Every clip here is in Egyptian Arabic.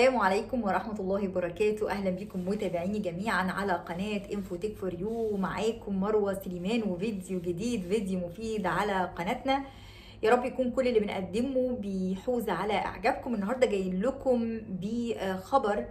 السلام عليكم ورحمة الله وبركاته أهلا بكم متابعيني جميعا على قناة انفوتيك فور يو معاكم مروة سليمان وفيديو جديد فيديو مفيد على قناتنا يا رب يكون كل اللي بنقدمه بيحوز على اعجابكم النهارده جايين لكم بخبر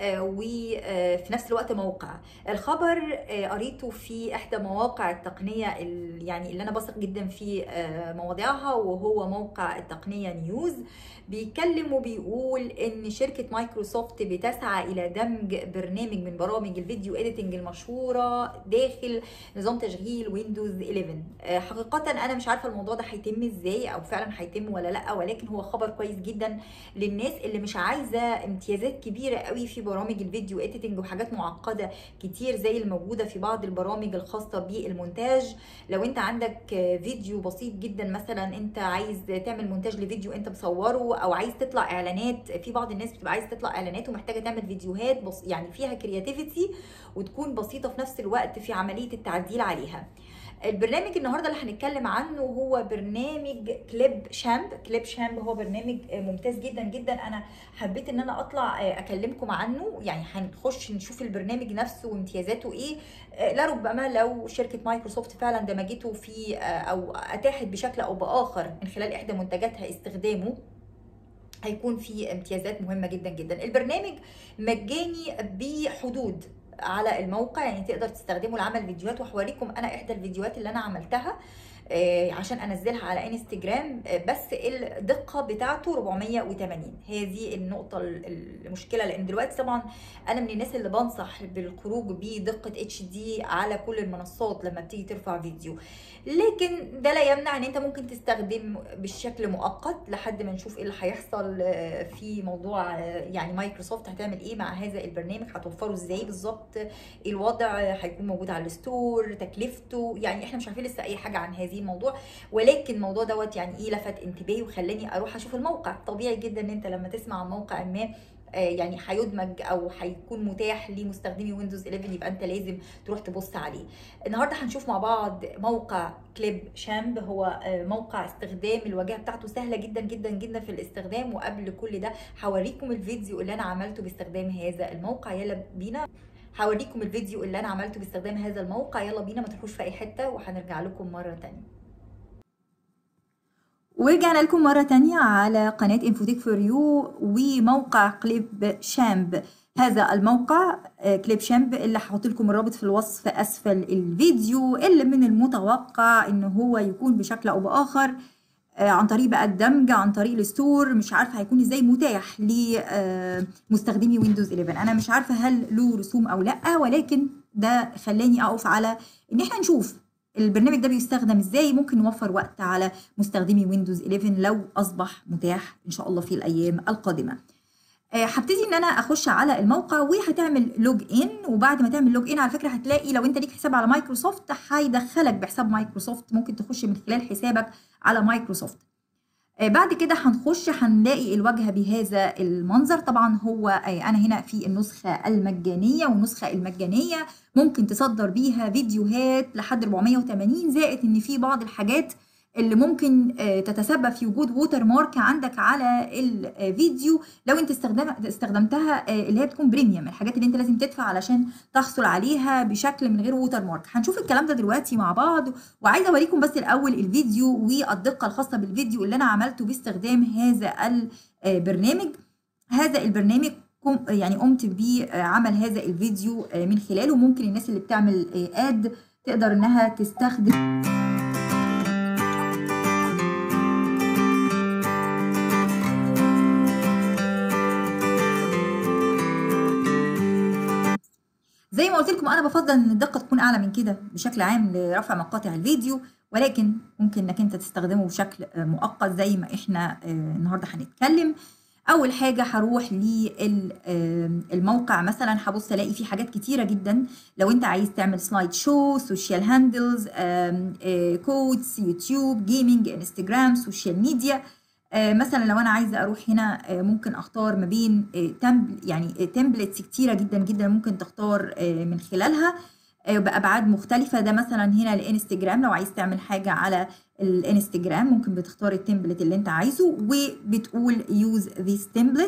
وفي نفس الوقت موقع الخبر قريته في احدى مواقع التقنيه يعني اللي انا بثق جدا في مواضيعها وهو موقع التقنيه نيوز بيتكلم وبيقول ان شركه مايكروسوفت بتسعى الى دمج برنامج من برامج الفيديو اديتنج المشهوره داخل نظام تشغيل ويندوز 11 حقيقه انا مش عارفه الموضوع ده هيتم ازاي او فعلا هيتم ولا لا ولكن هو خبر كويس جدا للناس اللي مش عايزه امتيازات كبيره قوي في برامج الفيديو اديتنج وحاجات معقده كتير زي الموجوده في بعض البرامج الخاصه بالمونتاج لو انت عندك فيديو بسيط جدا مثلا انت عايز تعمل مونتاج لفيديو انت مصوره او عايز تطلع اعلانات في بعض الناس بتبقى عايز تطلع اعلانات ومحتاجه تعمل فيديوهات بس يعني فيها كرياتيفيتي وتكون بسيطه في نفس الوقت في عمليه التعديل عليها البرنامج النهارده اللي هنتكلم عنه هو برنامج كليب شامب كليب شامب هو برنامج ممتاز جدا جدا انا حبيت ان انا اطلع اكلمكم عنه يعني هنخش نشوف البرنامج نفسه وامتيازاته ايه لربما لو شركه مايكروسوفت فعلا دمجته في او اتاحت بشكل او باخر من خلال احدى منتجاتها استخدامه هيكون في امتيازات مهمه جدا جدا البرنامج مجاني بحدود على الموقع يعني تقدر تستخدمه لعمل فيديوهات وهوريكم انا احدى الفيديوهات اللي انا عملتها عشان انزلها على انستجرام بس الدقه بتاعته 480 هي دي النقطه المشكله لان دلوقتي طبعا انا من الناس اللي بنصح بالخروج بدقه اتش دي على كل المنصات لما بتيجي ترفع فيديو لكن ده لا يمنع ان انت ممكن تستخدم بالشكل مؤقت لحد ما نشوف ايه اللي هيحصل في موضوع يعني مايكروسوفت هتعمل ايه مع هذا البرنامج هتوفره ازاي بالظبط الوضع هيكون موجود على الستور تكلفته يعني احنا مش عارفين لسه اي حاجه عن هذه الموضوع ولكن الموضوع دوت يعني ايه لفت انتباهي وخلاني اروح اشوف الموقع طبيعي جدا ان انت لما تسمع عن موقع ما يعني هيدمج او هيكون متاح لمستخدمي ويندوز 11 يبقى انت لازم تروح تبص عليه النهارده هنشوف مع بعض موقع كليب شامب هو موقع استخدام الواجهه بتاعته سهله جدا جدا جدا في الاستخدام وقبل كل ده هوريكم الفيديو اللي انا عملته باستخدام هذا الموقع يلا بينا هوريكم الفيديو اللي انا عملته باستخدام هذا الموقع يلا بينا ما تروحوش في اي حته وهنرجع لكم مره تانية ورجعنا لكم مرة تانية على قناة انفوتيك فور يو وموقع كليب شامب هذا الموقع كليب شامب اللي هحط لكم الرابط في الوصف اسفل الفيديو اللي من المتوقع ان هو يكون بشكل او باخر عن طريق بقى الدمج عن طريق الستور مش عارفه هيكون ازاي متاح لمستخدمي ويندوز 11 انا مش عارفه هل له رسوم او لا ولكن ده خلاني اقف على ان احنا نشوف البرنامج ده بيستخدم ازاي ممكن نوفر وقت على مستخدمي ويندوز 11 لو اصبح متاح ان شاء الله في الايام القادمه هبتدي ان انا اخش على الموقع وهتعمل لوج ان وبعد ما تعمل لوج ان على فكره هتلاقي لو انت ليك حساب على مايكروسوفت هيدخلك بحساب مايكروسوفت ممكن تخش من خلال حسابك على مايكروسوفت بعد كده هنخش هنلاقي الواجهه بهذا المنظر طبعا هو انا هنا في النسخه المجانيه والنسخه المجانيه ممكن تصدر بيها فيديوهات لحد 480 زائد ان في بعض الحاجات اللي ممكن تتسبب في وجود ووتر مارك عندك على الفيديو لو انت استخدمتها اللي هي بتكون بريميوم الحاجات اللي انت لازم تدفع علشان تحصل عليها بشكل من غير ووتر مارك هنشوف الكلام ده دلوقتي مع بعض وعايزه اوريكم بس الاول الفيديو والدقه الخاصه بالفيديو اللي انا عملته باستخدام هذا البرنامج هذا البرنامج يعني قمت بعمل هذا الفيديو من خلاله ممكن الناس اللي بتعمل اد تقدر انها تستخدم زي ما قلت لكم انا بفضل ان الدقه تكون اعلى من كده بشكل عام لرفع مقاطع الفيديو ولكن ممكن انك انت تستخدمه بشكل مؤقت زي ما احنا النهارده هنتكلم اول حاجه هروح للموقع مثلا هبص الاقي فيه حاجات كتيره جدا لو انت عايز تعمل سلايد شو سوشيال هاندلز كودز يوتيوب جيمنج انستجرام سوشيال ميديا مثلا لو انا عايزه اروح هنا ممكن اختار ما بين تمبل يعني تمبلتس كتيره جدا جدا ممكن تختار من خلالها بابعاد مختلفه ده مثلا هنا الانستجرام لو عايز تعمل حاجه على الانستجرام ممكن بتختار التمبلت اللي انت عايزه وبتقول يوز ذيس تمبلت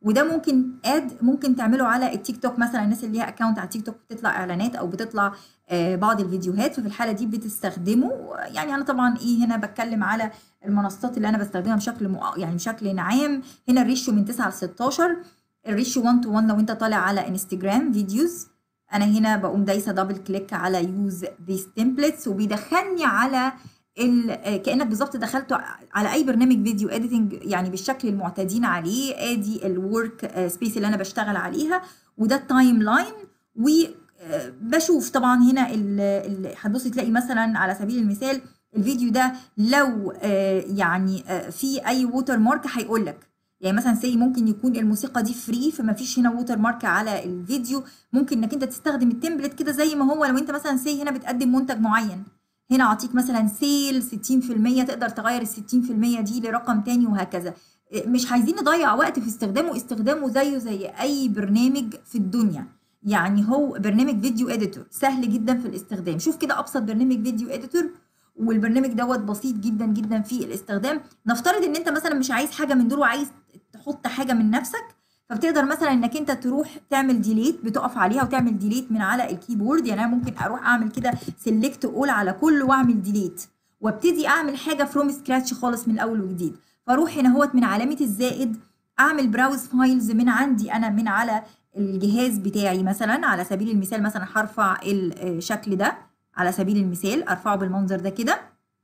وده ممكن اد ممكن تعمله على التيك توك مثلا الناس اللي ليها اكونت على التيك توك بتطلع اعلانات او بتطلع آه، بعض الفيديوهات ففي الحاله دي بتستخدمه يعني انا طبعا ايه هنا بتكلم على المنصات اللي انا بستخدمها بشكل مؤ... يعني بشكل عام هنا الريشيو من 9 ل 16 الريشيو 1 تو 1 لو انت طالع على انستجرام فيديوز انا هنا بقوم دايسه دبل كليك على يوز ذيس تمبلتس وبيدخلني على ال... كانك بالظبط دخلت على اي برنامج فيديو اديتنج يعني بالشكل المعتادين عليه ادي الورك سبيس اللي انا بشتغل عليها وده التايم لاين و بشوف طبعا هنا هتبصي تلاقي مثلا على سبيل المثال الفيديو ده لو يعني في اي ووتر مارك هيقول لك يعني مثلا سي ممكن يكون الموسيقى دي فري فما فيش هنا ووتر مارك على الفيديو ممكن انك انت تستخدم التمبلت كده زي ما هو لو انت مثلا سي هنا بتقدم منتج معين هنا اعطيك مثلا سيل 60% تقدر تغير ال 60% دي لرقم تاني وهكذا مش عايزين نضيع وقت في استخدامه استخدامه زيه زي اي برنامج في الدنيا يعني هو برنامج فيديو اديتور سهل جدا في الاستخدام شوف كده ابسط برنامج فيديو اديتور والبرنامج دوت بسيط جدا جدا في الاستخدام نفترض ان انت مثلا مش عايز حاجه من دول وعايز تحط حاجه من نفسك فبتقدر مثلا انك انت تروح تعمل ديليت بتقف عليها وتعمل ديليت من على الكيبورد يعني انا ممكن اروح اعمل كده سيلكت اول على كل واعمل ديليت وابتدي اعمل حاجه فروم سكراتش خالص من اول وجديد فاروح هنا هوت من علامه الزائد اعمل براوز فايلز من عندي انا من على الجهاز بتاعي مثلا على سبيل المثال مثلا هرفع الشكل ده على سبيل المثال ارفعه بالمنظر ده كده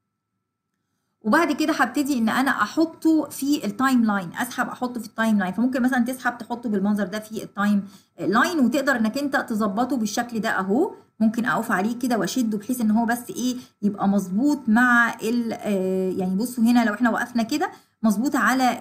وبعد كده هبتدي ان انا احطه في التايم لاين اسحب احطه في التايم لاين فممكن مثلا تسحب تحطه بالمنظر ده في التايم لاين وتقدر انك انت تظبطه بالشكل ده اهو ممكن اقف عليه كده واشده بحيث ان هو بس ايه يبقى مظبوط مع ال يعني بصوا هنا لو احنا وقفنا كده مظبوط على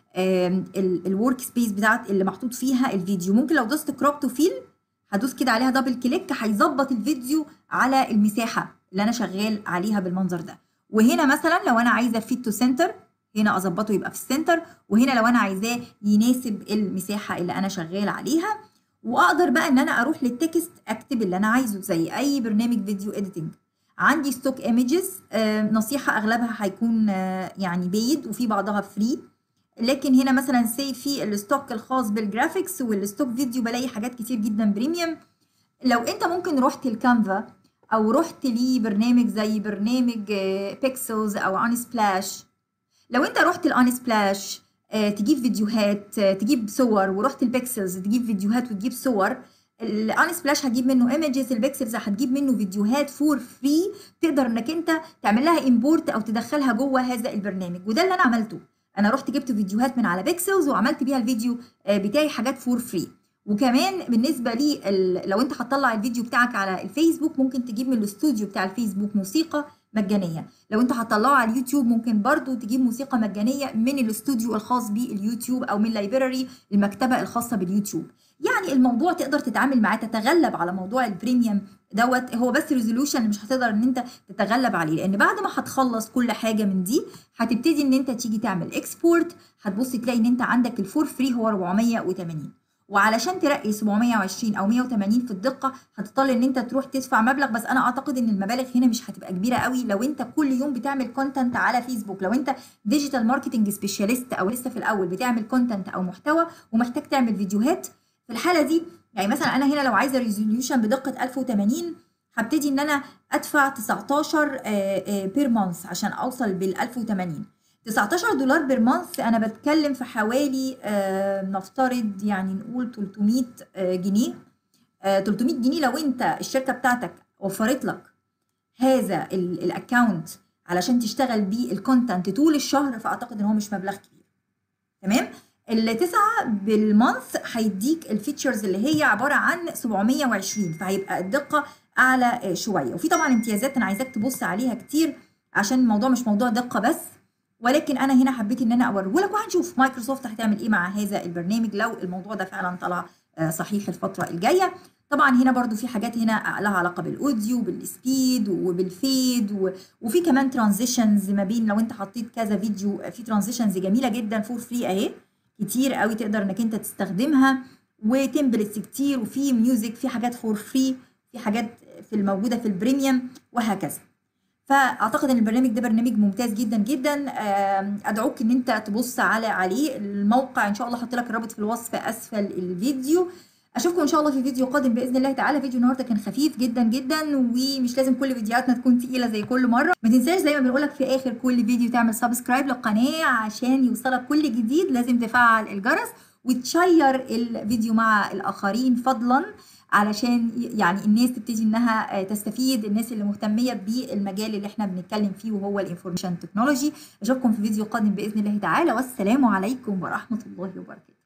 الورك سبيس بتاعت اللي محطوط فيها الفيديو ممكن لو دوست كروب تو فيل هدوس كده عليها دبل كليك هيظبط الفيديو على المساحه اللي انا شغال عليها بالمنظر ده وهنا مثلا لو انا عايزه فيت تو سنتر هنا اظبطه يبقى في السنتر وهنا لو انا عايزاه يناسب المساحه اللي انا شغال عليها واقدر بقى ان انا اروح للتكست اكتب اللي انا عايزه زي اي برنامج فيديو اديتنج عندي ستوك ايمجز آه نصيحه اغلبها هيكون آه يعني بيد وفي بعضها فري لكن هنا مثلا سي في الستوك الخاص بالجرافيكس والستوك فيديو بلاقي حاجات كتير جدا بريميوم لو انت ممكن رحت الكانفا او رحت لي برنامج زي برنامج بيكسلز او ان سبلاش لو انت رحت الان سبلاش تجيب فيديوهات تجيب صور ورحت البيكسلز تجيب فيديوهات وتجيب صور الان سبلاش هتجيب منه ايمجز البيكسلز هتجيب منه فيديوهات فور فري تقدر انك انت تعمل لها امبورت او تدخلها جوه هذا البرنامج وده اللي انا عملته انا رحت جبت فيديوهات من على بيكسلز وعملت بيها الفيديو بتاعي حاجات فور فري وكمان بالنسبه لي لو انت هتطلع الفيديو بتاعك على الفيسبوك ممكن تجيب من الاستوديو بتاع الفيسبوك موسيقى مجانيه لو انت هتطلعه على اليوتيوب ممكن برضو تجيب موسيقى مجانيه من الاستوديو الخاص باليوتيوب او من لايبراري المكتبه الخاصه باليوتيوب يعني الموضوع تقدر تتعامل معاه تتغلب على موضوع البريميوم دوت هو بس ريزولوشن اللي مش هتقدر ان انت تتغلب عليه لان بعد ما هتخلص كل حاجه من دي هتبتدي ان انت تيجي تعمل اكسبورت هتبص تلاقي ان انت عندك الفور فري هو 480 وعلشان ترقي 720 او 180 في الدقه هتضطر ان انت تروح تدفع مبلغ بس انا اعتقد ان المبالغ هنا مش هتبقى كبيره قوي لو انت كل يوم بتعمل كونتنت على فيسبوك لو انت ديجيتال ماركتنج سبيشاليست او لسه في الاول بتعمل كونتنت او محتوى ومحتاج تعمل فيديوهات في الحاله دي يعني مثلا انا هنا لو عايزه ريزوليوشن بدقه 1080 هبتدي ان انا ادفع 19 بير مانث عشان اوصل بال 1080 19 دولار بير مانث انا بتكلم في حوالي آه نفترض يعني نقول 300 آه جنيه آه 300 جنيه لو انت الشركه بتاعتك وفرت لك هذا الاكونت علشان تشتغل بيه الكونتنت طول الشهر فاعتقد ان هو مش مبلغ كبير تمام التسعة بالمانث هيديك الفيتشرز اللي هي عبارة عن 720 فهيبقى الدقة أعلى شوية وفي طبعا امتيازات أنا عايزاك تبص عليها كتير عشان الموضوع مش موضوع دقة بس ولكن انا هنا حبيت ان انا اوريه لك وهنشوف مايكروسوفت هتعمل ايه مع هذا البرنامج لو الموضوع ده فعلا طلع صحيح الفتره الجايه طبعا هنا برضو في حاجات هنا لها علاقه بالاوديو بالسبيد وبالفيد وفي كمان ترانزيشنز ما بين لو انت حطيت كذا فيديو في ترانزيشنز جميله جدا فور فري اهي كتير قوي تقدر انك انت تستخدمها وتمبلتس كتير وفي ميوزك في حاجات فور فري في حاجات في الموجوده في البريميوم وهكذا فاعتقد ان البرنامج ده برنامج ممتاز جدا جدا آم، ادعوك ان انت تبص على عليه الموقع ان شاء الله هحط لك الرابط في الوصف اسفل الفيديو اشوفكم ان شاء الله في فيديو قادم باذن الله تعالى فيديو النهارده كان خفيف جدا جدا ومش لازم كل فيديوهاتنا تكون تقيله زي كل مره ما تنساش زي ما بنقولك في اخر كل فيديو تعمل سبسكرايب للقناه عشان يوصلك كل جديد لازم تفعل الجرس وتشير الفيديو مع الاخرين فضلا علشان يعني الناس تبتدي انها تستفيد الناس اللي مهتميه بالمجال اللي احنا بنتكلم فيه وهو الانفورميشن تكنولوجي اشوفكم في فيديو قادم باذن الله تعالى والسلام عليكم ورحمه الله وبركاته